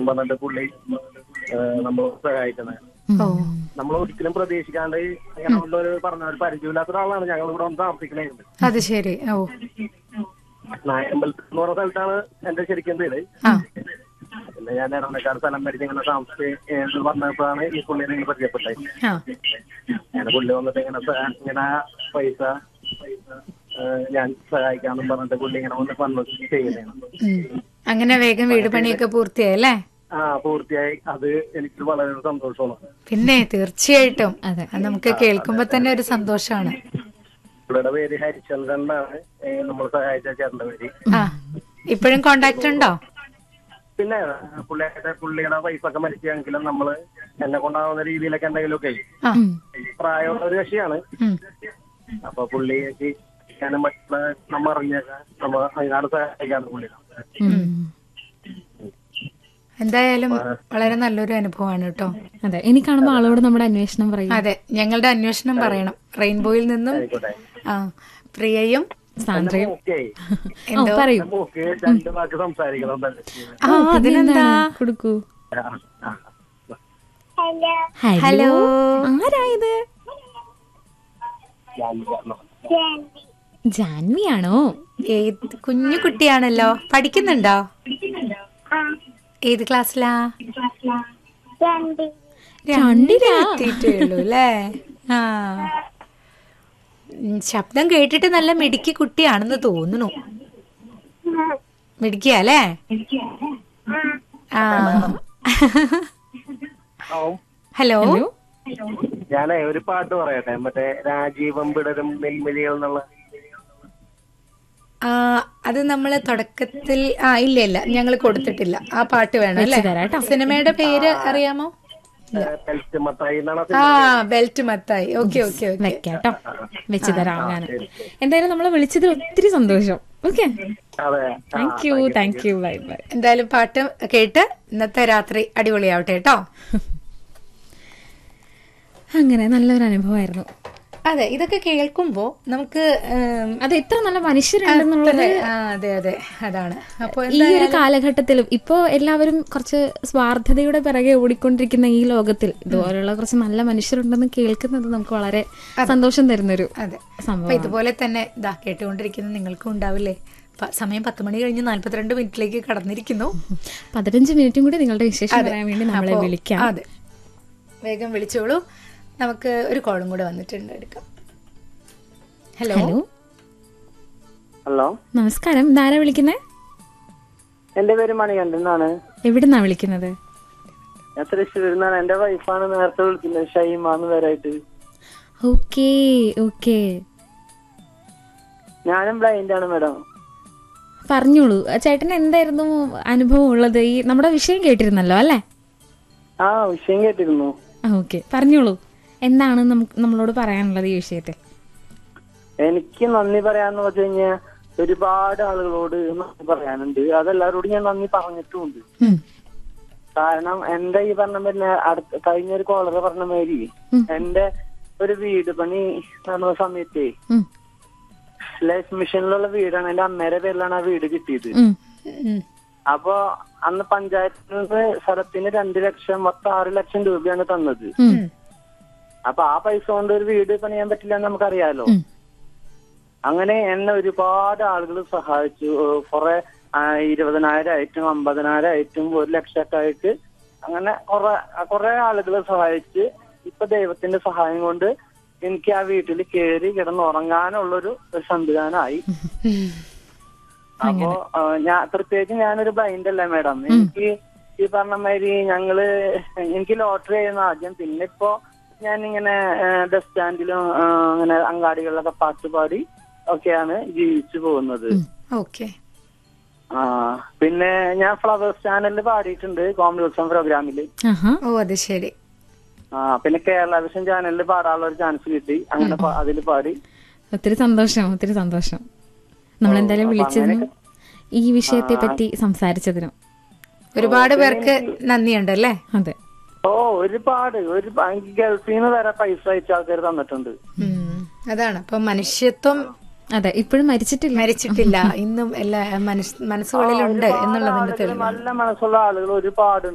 സഹായിക്കാന്നും പറഞ്ഞിട്ട് പുള്ളി നമ്മൾ സഹായിക്കുന്നത് ഓ നമ്മൾ ഒരിക്കലും പ്രതീക്ഷിക്കാണ്ട് അങ്ങനെയുള്ള ഒരു പറഞ്ഞ ഒരു പരിചയമില്ലാത്ത ഒരാളാണ് ഞങ്ങൾ ഇവിടെ വന്ന് താമസിക്കുന്നത് അത് ശരി ഓ നായമ്പലത്തിൽ എന്ന് പറഞ്ഞ സ്ഥലത്താണ് എന്റെ ശരിക്കും വീട് ആ പിന്നെ ഞാൻ ഇടവനക്കാട് സ്ഥലം മേടിച്ച് ഇങ്ങനെ താമസിച്ച് വന്നപ്പോഴാണ് ഈ പുള്ളിനെ ഇങ്ങനെ പരിചയപ്പെട്ടത് ആ അങ്ങനെ പുള്ളി വന്നിട്ട് ഇങ്ങനെ സ- ഇങ്ങനെ പൈസ ഏഹ് ഞാൻ സഹായിക്കാന്നും പറഞ്ഞിട്ട് പുള്ളി ഇങ്ങനെ വന്ന് വന്ന് ചെയ്യുന്നതാണ് ഉം. അങ്ങനെ വേഗം വീട് പണിയൊക്കെ പൂർത്തിയായി അല്ലേ ആ പൂർത്തിയായി അത് എനിക്ക് വളരെ ഒരു സന്തോഷമാണ് പിന്നെ തീർച്ചയായിട്ടും അതെ. അത് നമുക്ക് കേൾക്കുമ്പോ തന്നെ ഒരു സന്തോഷമാണ് പുള്ളിയുടെ പേര് ഹരിചന്ദ്രൻ എന്നാണ് ഏഹ് നമ്മൾ സഹായിച്ച ചേട്ടന്റെ പേര് ആ ഇപ്പോഴും കോണ്ടാക്ട് ഉണ്ടോ പിന്നെ പുള്ളിയുടെ പുള്ളിയുടെ വൈഫൊക്കെ മരിച്ചെങ്കിലും നമ്മള് എന്നെ കൊണ്ടാവുന്ന രീതിയിലൊക്കെ എന്തെങ്കിലുമൊക്കെ ആ പ്രായമുള്ള ഒരു കക്ഷിയാണ് ഉം. അപ്പൊ പുള്ളിക്ക് ഞാനും മറ്റുള്ള നമ്മ അറിഞ്ഞേക്കാം നമ്മ അതിനാണ് സഹായിക്കാറ് പുള്ളിനെ ഉം. എന്തായാലും വളരെ നല്ലൊരു അനുഭവമാണ് കേട്ടോ അതെ ഇനി കാണുമ്പോ ആളോട് നമ്മുടെ അന്വേഷണം പറയും അതെ ഞങ്ങളുടെ അന്വേഷണം പറയണം റെയിൻബോയിൽ നിന്നും ആയിക്കോട്ടെ ആ പ്രിയയും സാന്ദ്രയും ഓക്കെ ഓ പറയൂ ഓക്കെ രണ്ട് വാക്ക് സംസാരിക്കണം തന്നെ. ആ അതിനെന്താ കൊടുക്കൂ ആ, ആ. ഹലോ ആരായത് ഞാൻ പറഞ്ഞു. ജാൻവിയാണോ ഏത് കുഞ്ഞു കുട്ടിയാണല്ലോ പഠിക്കുന്നുണ്ടോ ഏത് ക്ലാസ്സിലാ രണ്ടിലാ എത്തിയിട്ടേ ഉള്ളൂ അല്ലേ ആ ഉം, ശബ്ദം കേട്ടിട്ട് നല്ല മിടുക്കി കുട്ടിയാണെന്ന് തോന്നുന്നു മിടുക്കിയ അല്ലേ ആ ഓ, ഹലോ ഹലോ ഞാനേ ഒരു പാട്ട് പറയട്ടെ മറ്റേ രാജീവം പിടരും നെൽമിലികൾ എന്നുള്ള ആ അത് നമ്മള് തുടക്കത്തിൽ ആ ഇല്ല ഇല്ല ഞങ്ങൾ കൊടുത്തിട്ടില്ല ആ പാട്ട് വേണം അല്ലേ തരാട്ടോ. സിനിമയുടെ പേര് അറിയാമോ ബെൽറ്റ് മത്തായി എന്നാണ് ആ Belt Mathai okay okay okay വെക്കാട്ടോ വെച്ച് തരാം ഞാൻ എന്തായാലും നമ്മളെ വിളിച്ചതിൽ ഒത്തിരി സന്തോഷം ഓക്കെ അതെ ആ, thank you thank you bye bye എന്തായാലും പാട്ട് കേട്ട് ഇന്നത്തെ രാത്രി അടിപൊളിയാവട്ടെ കേട്ടോ അങ്ങനെ നല്ലൊരു അനുഭവമായിരുന്നു അതെ ഇതൊക്കെ കേൾക്കുമ്പോ നമുക്ക് ഉം, അത് എത്ര നല്ല മനുഷ്യരുണ്ടെന്നുള്ളത് അതെ, ആ, അതെ അതെ അതാണ് അപ്പൊ ഈ ഒരു കാലഘട്ടത്തിലും ഇപ്പോ എല്ലാവരും കുറച്ച് സ്വാർത്ഥതയുടെ പിറകെ ഓടിക്കൊണ്ടിരിക്കുന്ന ഈ ലോകത്തിൽ ഇതുപോലുള്ള കുറച്ച് നല്ല മനുഷ്യരുണ്ടെന്ന് കേൾക്കുന്നത് നമുക്ക് വളരെ സന്തോഷം തരുന്നൊരു അതെ അപ്പൊ സംഭവം ഇതുപോലെ തന്നെ ഇതാ കേട്ടുകൊണ്ടിരിക്കുന്ന നിങ്ങൾക്കും ഉണ്ടാവില്ലേ പ- സമയം പത്ത് മണി കഴിഞ്ഞ് നാല്പത്തിരണ്ട് മിനിറ്റിലേക്ക് കടന്നിരിക്കുന്നു പതിനഞ്ച് മിനിറ്റും കൂടി നിങ്ങളുടെ വിശേഷം പറയാൻ വേണ്ടി നമ്മളെ അപ്പോ- വിളിക്കാം അതെ വേഗം വിളിച്ചോളൂ നമുക്ക് ഒരു കോളും കൂടെ വന്നിട്ടുണ്ട് എടുക്കാം ഹലോ ഹലോ ഹലോ നമസ്കാരം ഇതാരാ വിളിക്കുന്നത് എന്റെ പേര് മണികണ്ഠൻ എന്നാണ് എവിടുന്നാ വിളിക്കുന്നത് ഞാൻ തൃശ്ശൂരിൽ നിന്നാണ് എന്റെ വൈഫാണ് നേരത്തെ വിളിക്കുന്നത് ഷൈമാന്ന് പേരായിട്ട് ഓക്കേ ഓക്കേ ഞാനും ബ്ലൈൻഡ് ആണ് മാഡം പറഞ്ഞോളൂ ചേട്ടന് എന്തായിരുന്നു അനുഭവം ഉള്ളത് ഈ നമ്മുടെ വിഷയം കേട്ടിരുന്നല്ലോ അല്ലേ ആ വിഷയം കേട്ടിരുന്നു ആ ഓക്കെ പറഞ്ഞോളൂ എന്താണ് നമുക്ക് നമ്മളോട് പറയാനുള്ളത് ഈ വിഷയത്തിൽ എനിക്ക് നന്ദി പറയാന്ന് വെച്ച് കഴിഞ്ഞാൽ ഒരുപാട് ആളുകളോട് നന്ദി പറയാനുണ്ട് അതെല്ലാവരോടും ഞാൻ നന്ദി പറഞ്ഞിട്ടുമുണ്ട് ഉം. കാരണം എന്റെ ഈ പറഞ്ഞ പിന്നെ അടുത്ത കഴിഞ്ഞ ഒരു കോളർ പറഞ്ഞ മാതിരി എന്റെ ഒരു വീട് പണി നടന്ന സമയത്തേ ഉം. ലൈഫ് മിഷനിലുള്ള വീടാണ് എന്റെ അമ്മയുടെ പേരിലാണ് ആ വീട് കിട്ടിയത് ഉം. ഉം. അപ്പൊ അന്ന് പഞ്ചായത്തിൽ നിന്ന് സ്ഥലത്തിന് രണ്ട് ലക്ഷം മൊത്തം ആറ് ലക്ഷം രൂപയാണ് തന്നത് ഉം. അപ്പൊ ആ പൈസ കൊണ്ട് ഒരു വീട് പണിയാൻ പറ്റില്ല എന്ന് നമുക്കറിയാലോ ഉം. അങ്ങനെ എന്നെ ഒരുപാട് ആളുകൾ സഹായിച്ചു ഏഹ് കുറെ ആ, ഇരുപതിനായിരം ആയിട്ടും അമ്പതിനായിരം ആയിട്ടും ഒരു ലക്ഷമൊക്കെ ആയിട്ട് അങ്ങനെ കുറെ കുറെ ആളുകൾ സഹായിച്ച് ഇപ്പൊ ദൈവത്തിന്റെ സഹായം കൊണ്ട് എനിക്ക് ആ വീട്ടിൽ കയറി കിടന്നുറങ്ങാനുള്ളൊരു ഒരു സംവിധാനമായി ഉം. അപ്പോ ആ, ഞാൻ പ്രത്യേകിച്ച് ഞാനൊരു ബ്ലൈൻഡ് അല്ല മാഡം എനിക്ക് ഈ പറഞ്ഞ മാതിരി ഞങ്ങള് എനിക്ക് ലോട്ടറി ആയിരുന്നു ആദ്യം പിന്നെ ഇപ്പോ ഞാനിങ്ങനെ ബസ് സ്റ്റാൻഡിലും ആ, അങ്ങനെ അങ്ങാടികളിലൊക്കെ പാട്ട് പാടി ഒക്കെയാണ് ജീവിച്ചു പോകുന്നത് ഓക്കെ ആ പിന്നെ ഞാൻ ഫ്ലവേഴ്സ് ചാനലിൽ പാടിയിട്ടുണ്ട് കോമഡിസം പ്രോഗ്രാമിൽ ആഹാ ഓ അത് ശരി ആ പിന്നെ കേരള വിഷൻ ചാനലിൽ പാടാനുള്ള ഒരു ചാൻസ് കിട്ടി അങ്ങനെ അതിൽ പാടി ഒത്തിരി സന്തോഷം ഒത്തിരി സന്തോഷം നമ്മൾ എന്തായാലും വിളിച്ചതിനും ഈ വിഷയത്തെ പറ്റി സംസാരിച്ചതിനും ഒരുപാട് പേർക്ക് നന്ദിയുണ്ടല്ലേ അതെ ഓ ഒരുപാട് ഒരു ഗൾഫിൽ നിന്ന് വരെ പൈസ അയച്ച ആൾക്കാർ തന്നിട്ടുണ്ട് ഉം. അതാണ് അപ്പൊ മനുഷ്യത്വം അതെ ഇപ്പോഴും മരിച്ചിട്ടില്ല മരിച്ചിട്ടില്ല ഇന്നും എല്ലാ മനസ് മനസ്സുകളിലുണ്ട് എന്നുള്ളതിന്റെ തെളിവാണ് നല്ല മനസ്സുള്ള ആളുകൾ ഒരുപാട്